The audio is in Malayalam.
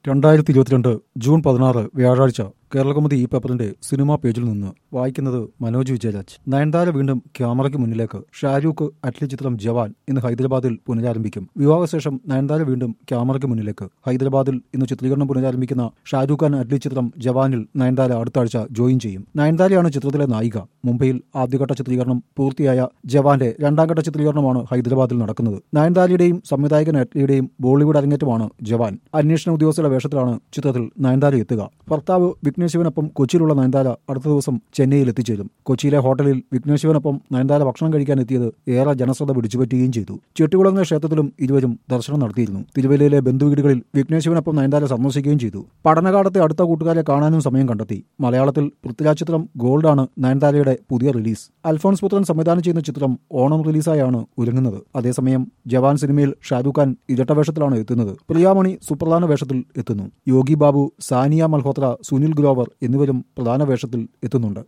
രണ്ടായിരത്തി ഇരുപത്തിരണ്ട് ജൂൺ പതിനാറ് വ്യാഴാഴ്ച കേരളകൗമുദി ഈ പേപ്പറിന്റെ സിനിമാ പേജിൽ നിന്ന് വായിക്കുന്നത് മനോജ് വിജയരാജ് നയൻതാര വീണ്ടും ക്യാമറയ്ക്ക് മുന്നിലേക്ക് ഷാരൂഖ് അറ്റ്ലി ചിത്രം ജവാൻ ഇന്ന് ഹൈദരാബാദിൽ പുനരാരംഭിക്കും വിവാഹശേഷം നയൻതാര വീണ്ടും ക്യാമറയ്ക്ക് മുന്നിലേക്ക് ഹൈദരാബാദിൽ ഇന്ന് ചിത്രീകരണം പുനരാരംഭിക്കുന്ന ഷാരൂഖ് ഖാൻ അറ്റ്ലി ചിത്രം ജവാനിൽ നയൻതാര അടുത്ത ആഴ്ച ജോയിൻ ചെയ്യും നയൻതാരയാണ് ചിത്രത്തിലെ നായിക മുംബൈയിൽ ആദ്യഘട്ട ചിത്രീകരണം പൂർത്തിയായ ജവാന്റെ രണ്ടാം ഘട്ട ചിത്രീകരണമാണ് ഹൈദരാബാദിൽ നടക്കുന്നത് നയൻതാരയുടെയും സംവിധായകൻ അറ്റ്ലിയുടെയും ബോളിവുഡ് അരങ്ങേറ്റമാണ് ജവാൻ അന്വേഷണ ഉദ്യോഗസ്ഥരുടെ വേഷത്തിലാണ് ചിത്രത്തിൽ നയൻതാര എത്തുക ഭർത്താവ് വിഘ്നേശിവനൊപ്പം കൊച്ചിയിലുള്ള നയൻതാര അടുത്ത ദിവസം ചെന്നൈയിൽ എത്തിച്ചേരും കൊച്ചിയിലെ ഹോട്ടലിൽ വിഘ്നേശിവനൊപ്പം നയൻതാര ഭക്ഷണം കഴിക്കാൻ എത്തിയത് ഏറെ ജനശ്രദ്ധ പിടിച്ചുപറ്റുകയും ചെയ്തു ചെട്ടികുളങ്ങര ക്ഷേത്രത്തിലും ഇരുവരും ദർശനം നടത്തിയിരുന്നു തിരുവല്ലയിലെ ബന്ധുവീടുകളിൽ വിഘ്നേശിവനൊപ്പം നയൻതാര സന്ദർശിക്കുകയും ചെയ്തു പഠനകാലത്തെ അടുത്ത കൂട്ടുകാരെ കാണാനും സമയം കണ്ടെത്തി മലയാളത്തിൽ പൃഥ്വിരാജ് ചിത്രം ഗോൾഡാണ് നയൻതാരയുടെ പുതിയ റിലീസ് അൽഫോൺസ് പുത്രൻ സംവിധാനം ചെയ്യുന്ന ചിത്രം ഓണം റിലീസായാണ് ഒരുങ്ങുന്നത് അതേസമയം ജവാൻ സിനിമയിൽ ഷാരൂഖ് ഖാൻ ഇരട്ടവേഷത്തിലാണ് എത്തുന്നത് പ്രിയാമണി സുപ്രധാന വേഷത്തിൽ എത്തുന്നു യോഗി ബാബു സാനിയ മൽഹോത്ര സുനിൽ ഗ്രോവർ എന്നിവരും പ്രധാന വേഷത്തിൽ എത്തുന്നുണ്ട്